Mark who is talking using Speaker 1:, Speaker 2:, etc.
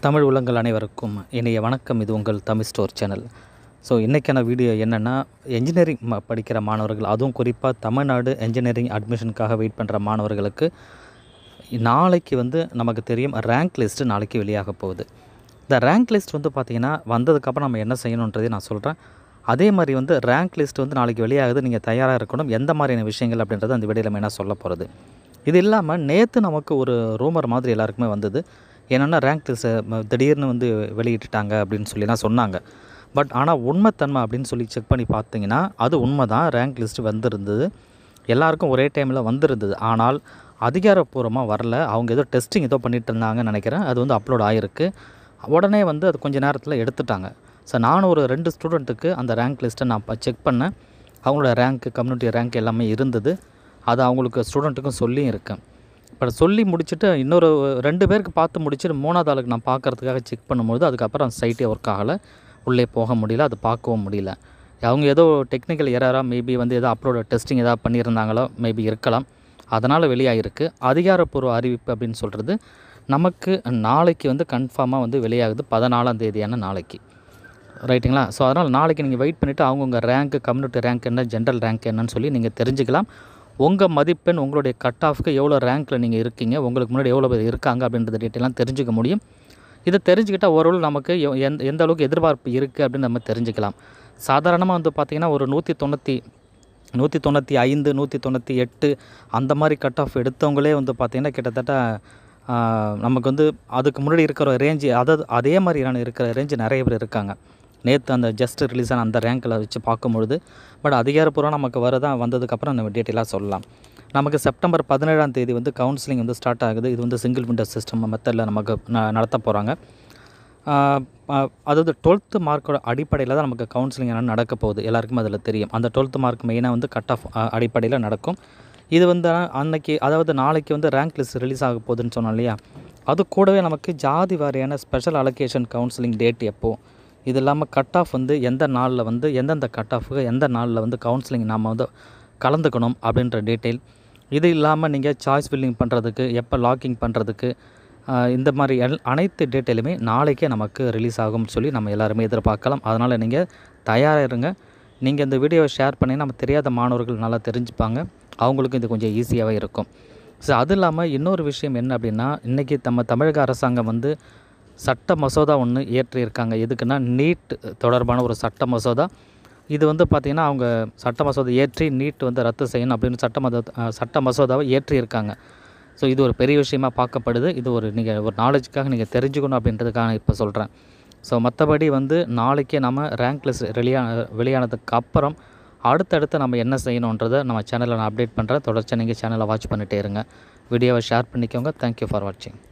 Speaker 1: தமிழ் உள்ளங்கள் அனைவருக்கும் இனிய வணக்கம் இது உங்கள் தமிழ் ஸ்டோர் சேனல் ஸோ இன்றைக்கான வீடியோ என்னென்னா என்ஜினியரிங் ம படிக்கிற மாணவர்கள் அதுவும் குறிப்பாக தமிழ்நாடு என்ஜினியரிங் அட்மிஷனுக்காக வெயிட் பண்ணுற மாணவர்களுக்கு நாளைக்கு வந்து நமக்கு தெரியும் ரேங்க் லிஸ்ட்டு நாளைக்கு வெளியாக போகுது இந்த ரேங்க் லிஸ்ட் வந்து பார்த்திங்கன்னா வந்ததுக்கப்புறம் நம்ம என்ன செய்யணுன்றதை நான் சொல்கிறேன் அதே மாதிரி வந்து ரேங்க் லிஸ்ட் வந்து நாளைக்கு வெளியாகுது நீங்கள் தயாராக இருக்கணும் எந்த மாதிரியான விஷயங்கள் அப்படின்றத அந்த வீடியோவில் மெயினாக சொல்ல போகிறது இது இல்லாமல் நேற்று நமக்கு ஒரு ரூமர் மாதிரி எல்லாருக்குமே வந்தது என்னென்னா ரேங்க் லிஸ்ட்டை திடீர்னு வந்து வெளியிட்டுட்டாங்க அப்படின்னு சொல்லிலாம் சொன்னாங்க பட் ஆனால் உண்மைத்தன்மை அப்படின்னு சொல்லி செக் பண்ணி பார்த்தீங்கன்னா அது உண்மை தான் ரேங்க் லிஸ்ட்டு வந்திருந்தது எல்லாருக்கும் ஒரே டைமில் வந்திருந்தது ஆனால் அதிகாரப்பூர்வமாக வரல அவங்க ஏதோ டெஸ்டிங் ஏதோ பண்ணிட்டு இருந்தாங்கன்னு நினைக்கிறேன் அது வந்து அப்லோட் ஆகிருக்கு உடனே வந்து அது கொஞ்ச நேரத்தில் எடுத்துட்டாங்க ஸோ நானும் ஒரு ரெண்டு ஸ்டூடெண்ட்டுக்கு அந்த ரேங்க் லிஸ்ட்டை நான் செக் பண்ணேன் அவங்களோட ரேங்க் கம்யூனிட்டி ரேங்க் எல்லாமே இருந்தது அது அவங்களுக்கு ஸ்டூடெண்ட்டுக்கும் சொல்லியும் இருக்கேன் இப்போ சொல்லி முடிச்சுட்டு இன்னொரு ரெண்டு பேருக்கு பார்த்து முடிச்சுட்டு மூணாவது ஆளுக்கு நான் பார்க்கறதுக்காக செக் பண்ணும்போது அதுக்கப்புறம் சைட்டே ஒர்க் ஆகலை உள்ளே போக முடியல அது பார்க்கவும் முடியல அவங்க ஏதோ டெக்னிக்கல் எரராக மேபி வந்து ஏதோ அப்லோட் டெஸ்டிங் ஏதாவது பண்ணியிருந்தாங்களோ மேபி இருக்கலாம் அதனால் வெளியாகிருக்கு அதிகாரப்பூர்வ அறிவிப்பு அப்படின்னு சொல்கிறது நமக்கு நாளைக்கு வந்து கன்ஃபார்மாக வந்து வெளியாகுது பதினாலாம் தேதியான நாளைக்கு ரைட்டுங்களா ஸோ அதனால் நாளைக்கு நீங்கள் வெயிட் பண்ணிவிட்டு அவங்கவுங்க ரேங்க்கு கம்யூனிட்டி ரேங்க் என்ன ஜென்ரல் ரேங்க் என்னன்னு சொல்லி நீங்கள் தெரிஞ்சுக்கலாம் உங்கள் மதிப்பெண் உங்களுடைய கட் ஆஃப்க்கு எவ்வளோ ரேங்க்கில் நீங்கள் இருக்கீங்க உங்களுக்கு முன்னாடி எவ்வளோ பேர் இருக்காங்க அப்படின்றத டீட்டெயிலாம் தெரிஞ்சுக்க முடியும் இதை தெரிஞ்சுக்கிட்டால் ஓரளவு நமக்கு எ- எந்த எந்த அளவுக்கு எதிர்பார்ப்பு இருக்குது அப்படின்னு நம்ம தெரிஞ்சுக்கலாம் சாதாரணமாக வந்து பார்த்திங்கன்னா ஒரு நூற்றி தொண்ணூற்றி நூற்றி தொண்ணூற்றி ஐந்து நூற்றி தொண்ணூற்றி எட்டு அந்த மாதிரி கட் ஆஃப் எடுத்தவங்களே வந்து பார்த்திங்கன்னா கிட்டத்தட்ட ஆ, நமக்கு வந்து அதுக்கு முன்னாடி இருக்கிற ரேஞ்சு அதாவது அதே மாதிரியான இருக்கிற ரேஞ்சு நிறைய பேர் இருக்காங்க நேற்று அந்த ஜஸ்ட் ரிலீஸ் ஆன அந்த ரேங்கில் வச்சு பார்க்கும்பொழுது பட் அதிகாரப்பூர்வம் நமக்கு வரதான் வந்ததுக்கப்புறம் நம்ம டீட்டெயிலாக சொல்லலாம் நமக்கு செப்டம்பர் பதினேழாம் தேதி வந்து கவுன்சிலிங் வந்து ஸ்டார்ட் ஆகுது இது வந்து சிங்கிள் விண்டோ சிஸ்டம் மெத்தடில் நமக்கு ந- நடத்த போகிறாங்க அதாவது டுவெல்த்து மார்க்கோட அடிப்படையில் தான் நமக்கு கவுன்சிலிங் என்ன நடக்க போகுது எல்லாருக்கும் அதில் தெரியும் அந்த டுவெல்த்து மார்க் மெயினாக வந்து கட் ஆஃப் அடிப்படையில் நடக்கும் இது வந்து அன்னைக்கு அதாவது நாளைக்கு வந்து ரேங்க் லிஸ்ட் ரிலீஸ் ஆக போகுதுன்னு சொன்னோம் இல்லையா அது கூடவே நமக்கு ஜாதி வாரியான ஸ்பெஷல் அலோகேஷன் கவுன்சிலிங் டேட் எப்போ இது இல்லாமல் கட் ஆஃப் வந்து எந்த நாளில் வந்து எந்தெந்த கட் ஆஃபுக்கு எந்த நாளில் வந்து கவுன்சிலிங் நாம் வந்து கலந்துக்கணும் அப்படின்ற டீட்டெயில் இது இல்லாமல் நீங்கள் சாய்ஸ் ஃபில்லிங் பண்ணுறதுக்கு எப்போ லாக்கிங் பண்ணுறதுக்கு இந்த மாதிரி எல் அனைத்து டீட்டெயிலுமே நாளைக்கே நமக்கு ரிலீஸ் ஆகும்னு சொல்லி நம்ம எல்லாருமே எதிர்பார்க்கலாம் அதனால் நீங்கள் தயாராக இருங்க நீங்கள் இந்த வீடியோவை ஷேர் பண்ணி நம்ம தெரியாத மாணவர்கள் நல்லா தெரிஞ்சுப்பாங்க அவங்களுக்கும் இது கொஞ்சம் ஈஸியாகவே இருக்கும் ஸோ அது இல்லாமல் இன்னொரு விஷயம் என்ன அப்படின்னா இன்றைக்கி நம்ம தமிழக அரசாங்கம் வந்து சட்ட மசோதா ஒன்று இயற்றியிருக்காங்க எதுக்குன்னா நீட் தொடர்பான ஒரு சட்ட மசோதா இது வந்து பார்த்திங்கன்னா அவங்க சட்ட மசோதா ஏற்றி நீட் வந்து ரத்து செய்யணும் அப்படின்னு சட்ட மத அஹ் சட்ட மசோதாவை ஏற்றியிருக்காங்க ஸோ இது ஒரு பெரிய விஷயமா பார்க்கப்படுது இது ஒரு நீங்கள் ஒரு நாலேஜுக்காக நீங்கள் தெரிஞ்சுக்கணும் அப்படின்றதுக்காக இப்போ சொல்கிறேன் ஸோ மற்றபடி வந்து நாளைக்கே நம்ம ரேங்க் லிஸ்ட் வெளியா வெளியானதுக்கு அப்புறம் அடுத்தடுத்து நம்ம என்ன செய்யணுன்றதை நம்ம சேனலில் நான் அப்டேட் பண்ணுறேன் தொடர்ச்சியாக நீங்கள் சேனலை வாட்ச் பண்ணிட்டே இருங்க வீடியோவை ஷேர் பண்ணிக்கோங்க தேங்க்யூ ஃபார் வாட்சிங்